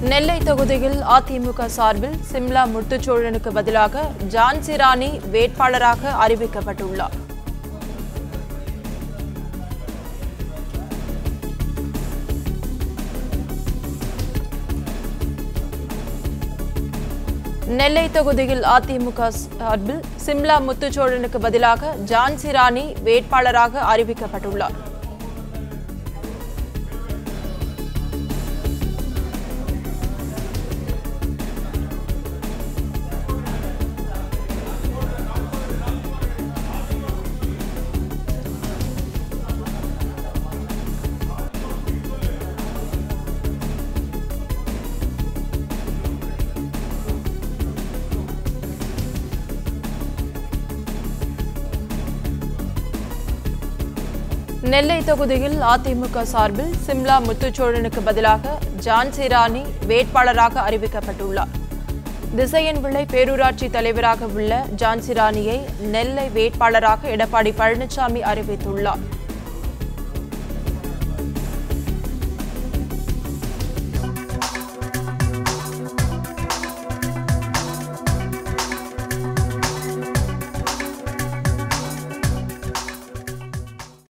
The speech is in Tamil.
நெல்லை தொகுதியில் அதிமுக சார்பில் சிம்லா முத்துச்சோழனுக்கு பதிலாக ஜான்சி ராணி வேட்பாளராக அறிவிக்கப்பட்டுள்ளார் நெல்லை தொகுதியில் அதிமுக சார்பில் சிம்லா முத்துச்சோழனுக்கு பதிலாக ஜான்சி ராணி வேட்பாளராக அறிவிக்கப்பட்டுள்ளார் நெல்லை தொகுதியில் அதிமுக சார்பில் சிம்லா முத்துச்சோழனுக்கு பதிலாக ஜான்சி ராணி வேட்பாளராக அறிவிக்கப்பட்டுள்ளார் திசையன் விளை பேரூராட்சி தலைவராக உள்ள ஜான்சி ராணியை நெல்லை வேட்பாளராக எடப்பாடி பழனிசாமி அறிவித்துள்ளார்